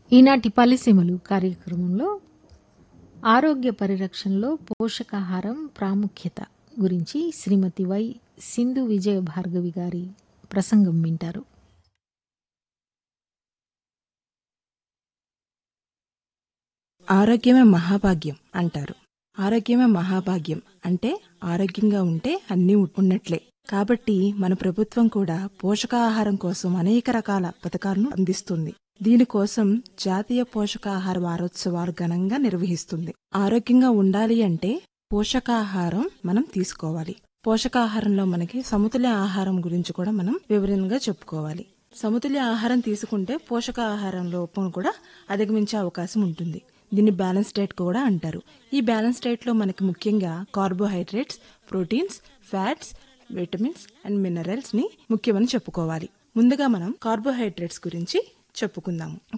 ఈనాటి పలిసీమలు కార్యక్రమంలో ఆరోగ్య పరిరక్షణలో పోషకాహారం ప్రాముఖ్యత గురించి శ్రీమతి వై సింధు విజయ భార్గవి గారి ప్రసంగం వింటారు ఆరోగ్యమే మహాభాగ్యం అంటారు ఆరోగ్యమే మహాభాగ్యం అంటే ఆరోగ్యంగా ఉంటే అన్నీ ఉన్నట్లే కాబట్టి మన ప్రభుత్వం కూడా పోషకాహారం కోసం అనేక రకాల పథకాలను అందిస్తుంది దీనికోసం జాతీయ పోషకాహార వారోత్సవాలు ఘనంగా నిర్వహిస్తుంది ఆరోగ్యంగా ఉండాలి అంటే పోషకాహారం మనం తీసుకోవాలి పోషకాహారంలో మనకి సమతుల్య ఆహారం గురించి కూడా మనం వివరంగా చెప్పుకోవాలి సమతుల్య ఆహారం తీసుకుంటే పోషకాహారం లోపం కూడా అధిగమించే అవకాశం ఉంటుంది దీన్ని బ్యాలెన్స్ డైట్ కూడా అంటారు ఈ బ్యాలెన్స్ డైట్ లో మనకి ముఖ్యంగా carbohydrates proteins fats vitamins and minerals ని ముఖ్యమని చెప్పుకోవాలి ముందుగా మనం కార్బోహైడ్రేట్స్ గురించి చెప్పుకుందాము